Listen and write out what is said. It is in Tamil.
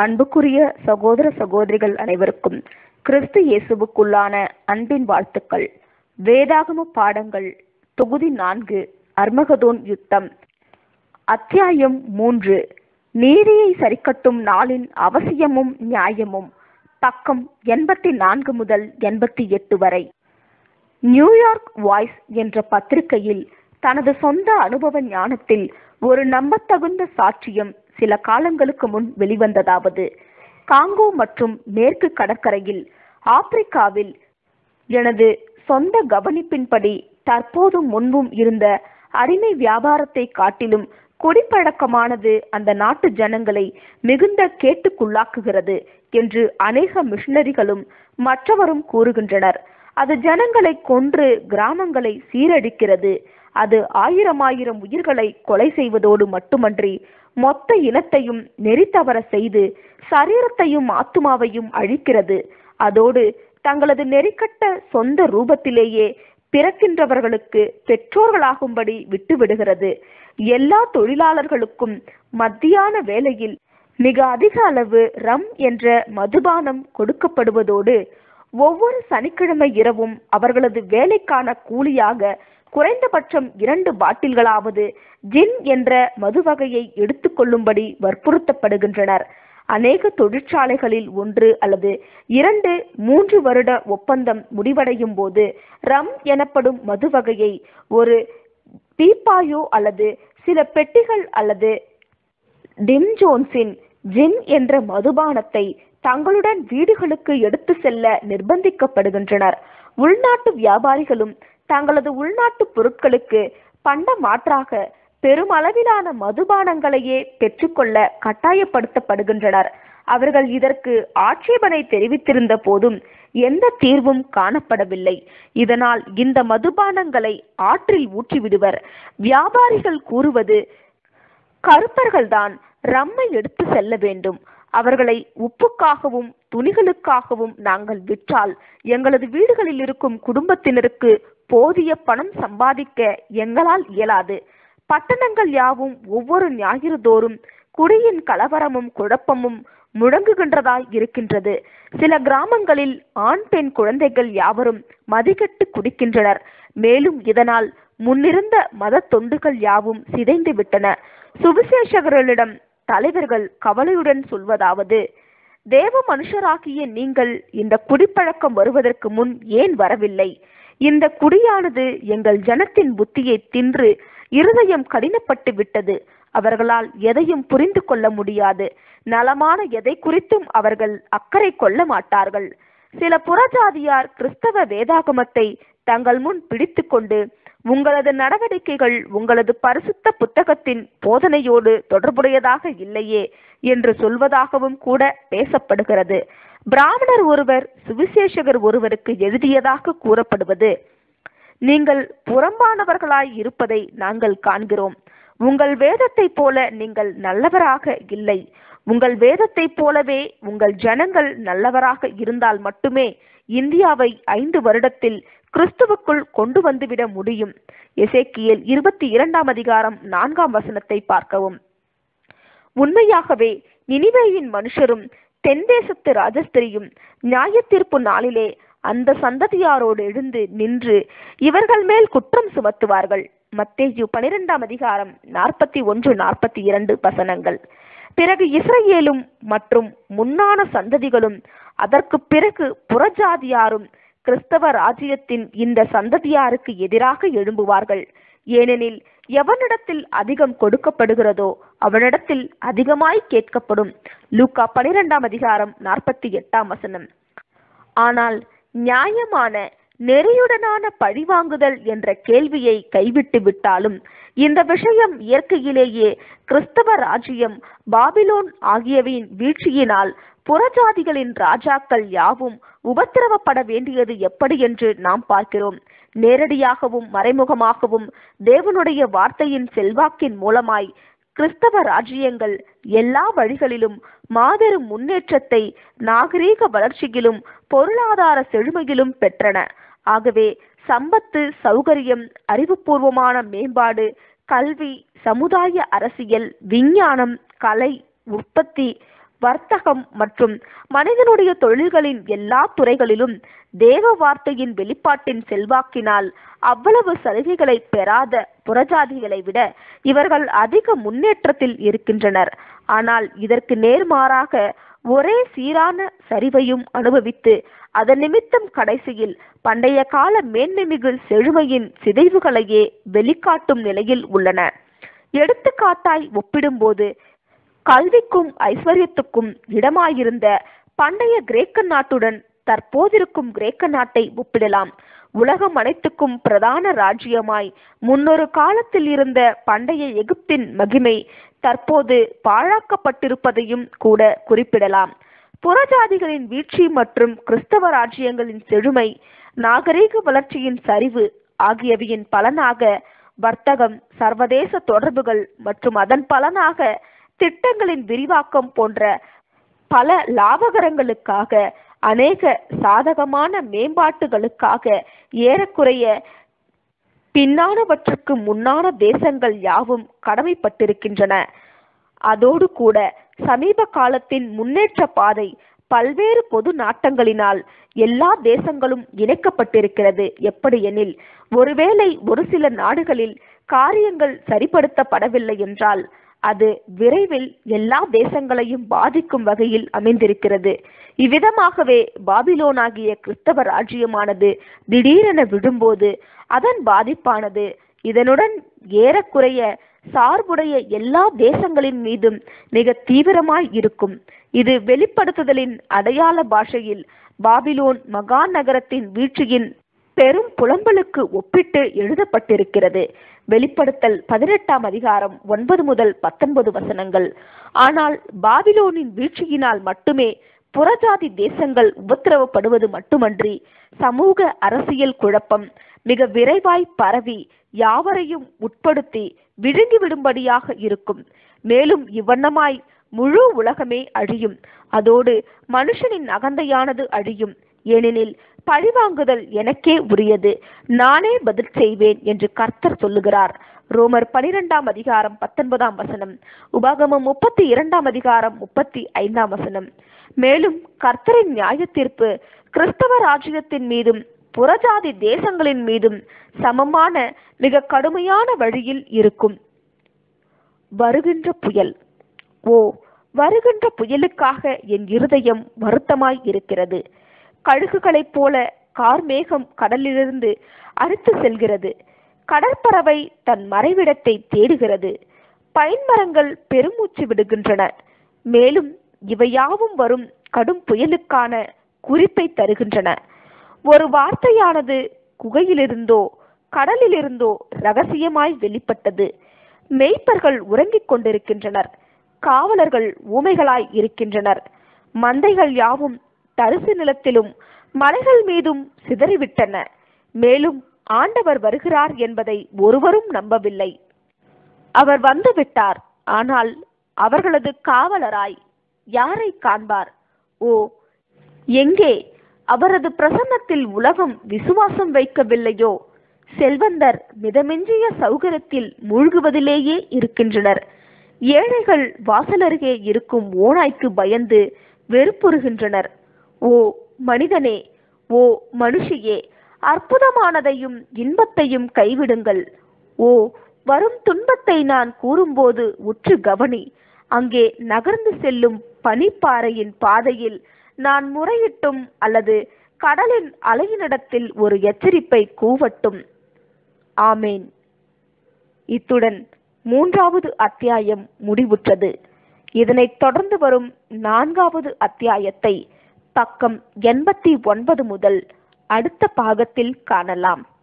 அன்புக்குரிய சகோதர சகோதரிகள் அனைவருக்கும் கிறிஸ்து இயேசுவுக்குள்ளான அன்பின் வாழ்த்துக்கள் வேதாகம பாடங்கள் தொகுதி நான்கு அர்மகதோன் யுத்தம் அத்தியாயம் மூன்று நீதியை சரிக்கட்டும் நாளின் அவசியமும் நியாயமும் பக்கம் எண்பத்தி நான்கு முதல் எண்பத்தி எட்டு வரை நியூயார்க் வாய்ஸ் என்ற பத்திரிகையில் தனது சொந்த அனுபவ ஞானத்தில் ஒரு நம்பத்தகுந்த சாட்சியம் சில காலங்களுக்கு முன் வெளிவந்ததாவது காங்கோ மற்றும் மேற்கு கடற்கரையில் ஆப்பிரிக்காவில் எனது சொந்த கவனிப்பின்படி தற்போதும் முன்பும் இருந்த அடிமை வியாபாரத்தை காட்டிலும் குடிப்பழக்கமானது அந்த நாட்டு ஜனங்களை மிகுந்த கேட்டுக்குள்ளாக்குகிறது என்று அநேக மிஷனரிகளும் மற்றவரும் கூறுகின்றனர் அது ஜனங்களை கொன்று கிராமங்களை சீரழிக்கிறது அது ஆயிரம் ஆயிரம் உயிர்களை கொலை செய்வதோடு மட்டுமன்றி மொத்த இனத்தையும் நெறித்தவர செய்து சரீரத்தையும் ஆத்துமாவையும் அழிக்கிறது அதோடு தங்களது நெறிக்கட்ட சொந்த ரூபத்திலேயே பிறக்கின்றவர்களுக்கு பெற்றோர்களாகும்படி விட்டுவிடுகிறது எல்லா தொழிலாளர்களுக்கும் மத்தியான வேளையில் மிக அதிக அளவு ரம் என்ற மதுபானம் கொடுக்கப்படுவதோடு ஒவ்வொரு சனிக்கிழமை இரவும் அவர்களது வேலைக்கான கூலியாக குறைந்தபட்சம் இரண்டு பாட்டில்களாவது ஜின் என்ற மது வகையை எடுத்துக்கொள்ளும்படி வற்புறுத்தப்படுகின்றனர் அநேக தொழிற்சாலைகளில் ஒன்று அல்லது இரண்டு மூன்று வருட ஒப்பந்தம் முடிவடையும் போது ரம் எனப்படும் மது வகையை ஒரு பீப்பாயோ அல்லது சில பெட்டிகள் அல்லது டிம் ஜோன்ஸின் ஜின் என்ற மதுபானத்தை தங்களுடன் வீடுகளுக்கு எடுத்து செல்ல நிர்பந்திக்கப்படுகின்றனர் உள்நாட்டு வியாபாரிகளும் தங்களது உள்நாட்டு பொருட்களுக்கு பண்ட மாற்றாக பெருமளவிலான மதுபானங்களையே பெற்றுக்கொள்ள கட்டாயப்படுத்தப்படுகின்றனர் அவர்கள் இதற்கு ஆட்சேபனை தெரிவித்திருந்த போதும் எந்த தீர்வும் காணப்படவில்லை இதனால் இந்த மதுபானங்களை ஆற்றில் ஊற்றிவிடுவர் வியாபாரிகள் கூறுவது கருப்பர்கள்தான் ரம்மை எடுத்து செல்ல வேண்டும் அவர்களை உப்புக்காகவும் துணிகளுக்காகவும் நாங்கள் விற்றால் எங்களது வீடுகளில் இருக்கும் குடும்பத்தினருக்கு போதிய பணம் சம்பாதிக்க எங்களால் இயலாது பட்டணங்கள் யாவும் ஒவ்வொரு ஞாயிறு தோறும் குடியின் கலவரமும் குழப்பமும் முழங்குகின்றதாய் இருக்கின்றது சில கிராமங்களில் ஆண் பெண் குழந்தைகள் யாவரும் மதிக்கெட்டு குடிக்கின்றனர் மேலும் இதனால் முன்னிருந்த மத தொண்டுகள் யாவும் சிதைந்து விட்டன சுவிசேஷகர்களிடம் தலைவர்கள் கவலையுடன் சொல்வதாவது தேவ மனுஷராகிய நீங்கள் இந்த குடிப்பழக்கம் வருவதற்கு முன் ஏன் வரவில்லை இந்த குடியானது எங்கள் ஜனத்தின் புத்தியை தின்று இருதயம் கடினப்பட்டு விட்டது அவர்களால் எதையும் புரிந்து கொள்ள முடியாது நலமான எதை குறித்தும் அவர்கள் அக்கறை கொள்ள மாட்டார்கள் சில புறஜாதியார் கிறிஸ்தவ வேதாகமத்தை தங்கள் முன் பிடித்து கொண்டு உங்களது நடவடிக்கைகள் உங்களது பரிசுத்த புத்தகத்தின் போதனையோடு தொடர்புடையதாக இல்லையே என்று சொல்வதாகவும் கூட பேசப்படுகிறது பிராமணர் ஒருவர் சுவிசேஷகர் ஒருவருக்கு எழுதியதாக கூறப்படுவது நீங்கள் புறம்பானவர்களாய் இருப்பதை நாங்கள் காண்கிறோம் உங்கள் வேதத்தை போல நீங்கள் நல்லவராக இல்லை உங்கள் வேதத்தை போலவே உங்கள் ஜனங்கள் நல்லவராக இருந்தால் மட்டுமே இந்தியாவை ஐந்து வருடத்தில் கிறிஸ்துவுக்குள் கொண்டு வந்துவிட முடியும் எசேக்கியல் இருபத்தி இரண்டாம் அதிகாரம் நான்காம் வசனத்தை பார்க்கவும் உண்மையாகவே நினிவேயின் மனுஷரும் தென் தேசத்து ராஜஸ்திரியும் நியாய தீர்ப்பு நாளிலே அந்த சந்ததியாரோடு எழுந்து நின்று இவர்கள் மேல் குற்றம் சுமத்துவார்கள் மத்தேயு பனிரெண்டாம் அதிகாரம் நாற்பத்தி ஒன்று நாற்பத்தி இரண்டு வசனங்கள் பிறகு இஸ்ரேலும் மற்றும் முன்னான சந்ததிகளும் அதற்கு பிறகு புறஜாதியாரும் கிறிஸ்தவ ராஜ்யத்தின் இந்த சந்ததியாருக்கு எதிராக எழும்புவார்கள் ஏனெனில் எவனிடத்தில் அதிகம் கொடுக்கப்படுகிறதோ அவனிடத்தில் அதிகமாய் கேட்கப்படும் லூக்கா பனிரெண்டாம் அதிகாரம் நாற்பத்தி எட்டாம் வசனம் ஆனால் நியாயமான நெறியுடனான பழிவாங்குதல் என்ற கேள்வியை கைவிட்டு விட்டாலும் இந்த விஷயம் இயற்கையிலேயே கிறிஸ்தவ ராஜ்யம் பாபிலோன் ஆகியவையின் வீழ்ச்சியினால் புறஜாதிகளின் ராஜாக்கள் யாவும் உபத்திரவப்பட வேண்டியது எப்படி என்று நாம் பார்க்கிறோம் நேரடியாகவும் மறைமுகமாகவும் தேவனுடைய வார்த்தையின் செல்வாக்கின் மூலமாய் கிறிஸ்தவ ராஜ்யங்கள் எல்லா வழிகளிலும் மாபெரும் முன்னேற்றத்தை நாகரீக வளர்ச்சியிலும் பொருளாதார செழுமையிலும் பெற்றன ஆகவே சம்பத்து சௌகரியம் அறிவுபூர்வமான மேம்பாடு கல்வி சமுதாய அரசியல் விஞ்ஞானம் கலை உற்பத்தி வர்த்தகம் மற்றும் மனிதனுடைய தொழில்களின் எல்லா துறைகளிலும் தேவ வார்த்தையின் வெளிப்பாட்டின் செல்வாக்கினால் அவ்வளவு சலுகைகளை பெறாத புறஜாதிகளை விட இவர்கள் அதிக முன்னேற்றத்தில் இருக்கின்றனர் ஆனால் இதற்கு நேர்மாறாக ஒரே சீரான சரிவையும் அனுபவித்து அதன் நிமித்தம் கடைசியில் பண்டைய கால மேன்மைமிகு செழுமையின் சிதைவுகளையே வெளிக்காட்டும் நிலையில் உள்ளன எடுத்துக்காட்டாய் ஒப்பிடும்போது கல்விக்கும் ஐஸ்வர்யத்துக்கும் இடமாயிருந்த பண்டைய கிரேக்க நாட்டுடன் தற்போதிருக்கும் கிரேக்க நாட்டை ஒப்பிடலாம் உலகம் அனைத்துக்கும் பிரதான ராஜ்யமாய் முன்னொரு காலத்தில் இருந்த பண்டைய எகிப்தின் மகிமை தற்போது பாழாக்கப்பட்டிருப்பதையும் கூட குறிப்பிடலாம் புறஜாதிகளின் வீழ்ச்சி மற்றும் கிறிஸ்தவ ராஜ்யங்களின் செழுமை நாகரீக வளர்ச்சியின் சரிவு ஆகியவையின் பலனாக வர்த்தகம் சர்வதேச தொடர்புகள் மற்றும் அதன் பலனாக திட்டங்களின் விரிவாக்கம் போன்ற பல லாபகரங்களுக்காக அநேக சாதகமான மேம்பாட்டுகளுக்காக ஏறக்குறைய பின்னானவற்றுக்கு முன்னான தேசங்கள் யாவும் கடமைப்பட்டிருக்கின்றன அதோடு கூட சமீப காலத்தின் முன்னேற்ற பாதை பல்வேறு பொது நாட்டங்களினால் எல்லா தேசங்களும் இணைக்கப்பட்டிருக்கிறது எப்படியெனில் ஒருவேளை ஒரு சில நாடுகளில் காரியங்கள் சரிப்படுத்தப்படவில்லை என்றால் அது விரைவில் எல்லா தேசங்களையும் பாதிக்கும் வகையில் அமைந்திருக்கிறது இவ்விதமாகவே பாபிலோனாகிய கிறிஸ்தவ ராஜ்யமானது திடீரென விழும்போது அதன் பாதிப்பானது இதனுடன் ஏறக்குறைய சார்புடைய எல்லா தேசங்களின் மீதும் மிக தீவிரமாய் இருக்கும் இது வெளிப்படுத்துதலின் அடையாள பாஷையில் பாபிலோன் மகா நகரத்தின் வீழ்ச்சியின் பெரும் புலம்பலுக்கு ஒப்பிட்டு எழுதப்பட்டிருக்கிறது வெளிப்படுத்தல் பதினெட்டாம் அதிகாரம் ஒன்பது முதல் பத்தொன்பது வசனங்கள் ஆனால் பாபிலோனின் வீழ்ச்சியினால் மட்டுமே புறஜாதி தேசங்கள் உபத்திரவப்படுவது மட்டுமன்றி சமூக அரசியல் குழப்பம் மிக விரைவாய் பரவி யாவரையும் உட்படுத்தி விழுங்கிவிடும்படியாக இருக்கும் மேலும் இவ்வண்ணமாய் முழு உலகமே அழியும் அதோடு மனுஷனின் அகந்தையானது அழியும் ஏனெனில் பழிவாங்குதல் எனக்கே உரியது நானே பதில் செய்வேன் என்று கர்த்தர் சொல்லுகிறார் ரோமர் பனிரெண்டாம் அதிகாரம் பத்தொன்பதாம் வசனம் உபாகமம் முப்பத்தி இரண்டாம் அதிகாரம் முப்பத்தி ஐந்தாம் வசனம் மேலும் கர்த்தரின் நியாய தீர்ப்பு கிறிஸ்தவ ராஜ்யத்தின் மீதும் புறஜாதி தேசங்களின் மீதும் சமமான மிக கடுமையான வழியில் இருக்கும் வருகின்ற புயல் ஓ வருகின்ற புயலுக்காக என் இருதயம் வருத்தமாய் இருக்கிறது கழுகுகளைப் போல கார்மேகம் கடலிலிருந்து அறுத்து செல்கிறது கடற்பறவை தன் மறைவிடத்தை தேடுகிறது பைன் மரங்கள் பெருமூச்சு விடுகின்றன மேலும் இவையாவும் வரும் கடும் புயலுக்கான குறிப்பை தருகின்றன ஒரு வார்த்தையானது குகையிலிருந்தோ கடலிலிருந்தோ ரகசியமாய் வெளிப்பட்டது மெய்ப்பர்கள் உறங்கிக் கொண்டிருக்கின்றனர் காவலர்கள் ஊமைகளாய் இருக்கின்றனர் மந்தைகள் யாவும் தரிசு நிலத்திலும் மலைகள் மீதும் சிதறிவிட்டன மேலும் ஆண்டவர் வருகிறார் என்பதை ஒருவரும் நம்பவில்லை அவர் வந்து விட்டார் ஆனால் அவர்களது காவலராய் யாரை காண்பார் ஓ எங்கே அவரது பிரசன்னத்தில் உலகம் விசுவாசம் வைக்கவில்லையோ செல்வந்தர் மிதமெஞ்சிய சௌகரியத்தில் மூழ்குவதிலேயே இருக்கின்றனர் ஏழைகள் வாசலருகே இருக்கும் ஓநாய்க்கு பயந்து வெறுப்புறுகின்றனர் ஓ மனிதனே ஓ மனுஷியே அற்புதமானதையும் இன்பத்தையும் கைவிடுங்கள் ஓ வரும் துன்பத்தை நான் கூறும்போது உற்று கவனி அங்கே நகர்ந்து செல்லும் பனிப்பாறையின் பாதையில் நான் முறையிட்டும் அல்லது கடலின் அலையினிடத்தில் ஒரு எச்சரிப்பை கூவட்டும் ஆமேன் இத்துடன் மூன்றாவது அத்தியாயம் முடிவுற்றது இதனைத் தொடர்ந்து வரும் நான்காவது அத்தியாயத்தை பக்கம் எண்பத்தி ஒன்பது முதல் அடுத்த பாகத்தில் காணலாம்